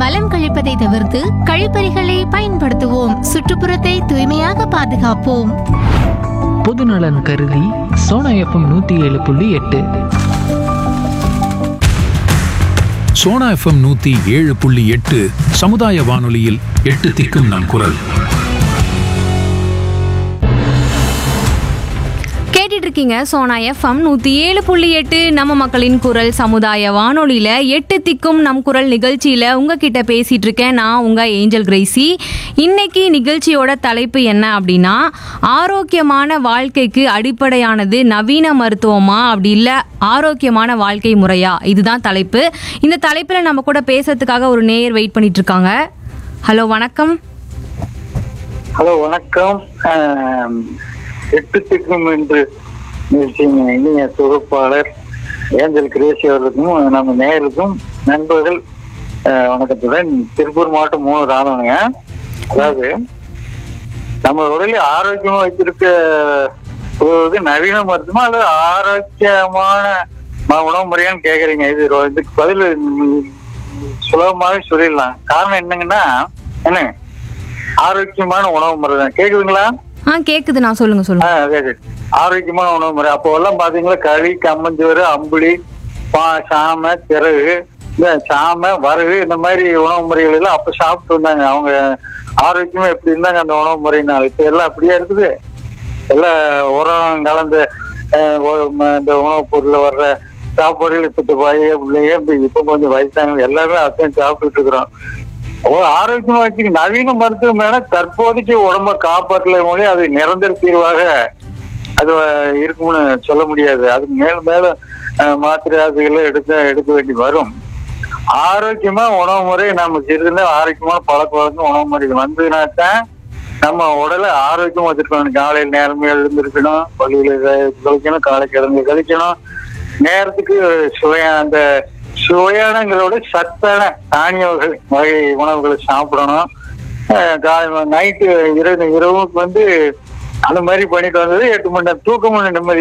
மலம் கழிப்பதை தவிர்த்து கழிப்பறைகளை பயன்படுத்துவோம் சுற்றுப்புறத்தை தூய்மையாக பாதுகாப்போம் பொதுநலன் கருதி சோனா எஃப்எம் நூற்றி ஏழு புள்ளி எட்டு சோனா எஃப்எம் நூத்தி ஏழு புள்ளி எட்டு சமுதாய வானொலியில் எட்டு திக்கும் நம் குரல் கேட்டுட்டு இருக்கீங்க சோனா எஃப்எம் நூத்தி ஏழு புள்ளி எட்டு நம்ம மக்களின் குரல் சமுதாய வானொலியில எட்டு திக்கும் நம் குரல் நிகழ்ச்சியில உங்ககிட்ட பேசிட்டு இருக்கேன் நான் உங்க ஏஞ்சல் கிரேசி இன்னைக்கு நிகழ்ச்சியோட தலைப்பு என்ன அப்படின்னா ஆரோக்கியமான வாழ்க்கைக்கு அடிப்படையானது நவீன மருத்துவமா அப்படி இல்ல ஆரோக்கியமான வாழ்க்கை முறையா இதுதான் தலைப்பு இந்த தலைப்புல நம்ம கூட பேசுறதுக்காக ஒரு நேயர் வெயிட் பண்ணிட்டு இருக்காங்க ஹலோ வணக்கம் ஹலோ வணக்கம் ஆம், எட்டு திக்கும் என்று நிகழ்ச்சியின் இனிய தொகுப்பாளர் ஏஞ்சல் கிரேசி அவர்களுக்கும் நம்ம நேயருக்கும் நண்பர்கள் ஆஹ், வணக்கத்துடன் திருப்பூர் மாவட்டம் மூணு ராணுவங்க அதாவது நம்ம உடலை ஆரோக்கியமா வச்சிருக்க போவது நவீன மருத்துவமா அல்லது ஆரோக்கியமான ம- உணவு முறையான்னு கேக்குறீங்க இது ரொ- இதுக்கு பதில் ம், சுலபமாவே சொல்லிடலாம் காரணம் என்னங்கன்னா என்ன ஆரோக்கியமான உணவு முறை தான் கேக்குதுங்களா ஆ கேக்குது நான் சொல்லுங்க சொல்லுங்க ஆ, சரி, சரி. ஆரோக்கியமான உணவு முறை அப்போ எல்லாம் பாத்தீங்களா களி கம்மஞ்சோறு அம்புலி பா சாமை திறகு இந்த சாமை வரகு இந்த மாதிரி உணவு முறைகள் எல்லாம் அப்ப சாப்பிட்டு வந்தாங்க அவங்க ஆரோக்கியமா எப்படி இருந்தாங்க அந்த உணவு முறைனால இப்ப எல்லாம் அப்படியே இருக்குது எல்லாம் உரம் கலந்த அஹ், ஒ- ம- இந்த உணவுப் பொருள்ல வர்ற சாப்பாடுகள் இப்ப பைய பிள்ளைங்க இப்ப இப்ப கொஞ்சம் வயசானவங்க எல்லாமே அதையும் சாப்பிட்டுட்டு இருக்கிறோம் ஒரு ஆரோக்கியமா வச்சு நவீன மருத்துவம் வேணா தற்போதைக்கு உடம்ப காப்பாற்றல மொழி அது நிரந்தர தீர்வாக அது அஹ், இருக்கும்னு சொல்ல முடியாது அதுக்கு மேலும் மேலும் அஹ், மாத்திரை அதுகளை எடுக்க எடுக்க வேண்டி வரும் ஆரோக்கியமா உணவு முறை நமக்கு இருந்தா ஆரோக்கியமான பழக்க வழக்கம் உணவு முறை வந்ததுன்னா தான் நம்ம உடலை ஆரோக்கியமா வச்சிருக்கணும் காலையில் நேரமே எழுந்திருக்கணும் பள்ளியில கழிக்கணும் காலை கிழங்கு கழிக்கணும் நேரத்துக்கு சுவையா அந்த சுவையானங்களோட சத்தான தானிய வகை வகை உணவுகளை சாப்பிடணும் நைட்டு இரவு இரவுக்கு வந்து அந்த மாதிரி பண்ணிட்டு வந்தது எட்டு மணி நேரம் தூக்கம் நிம்மதி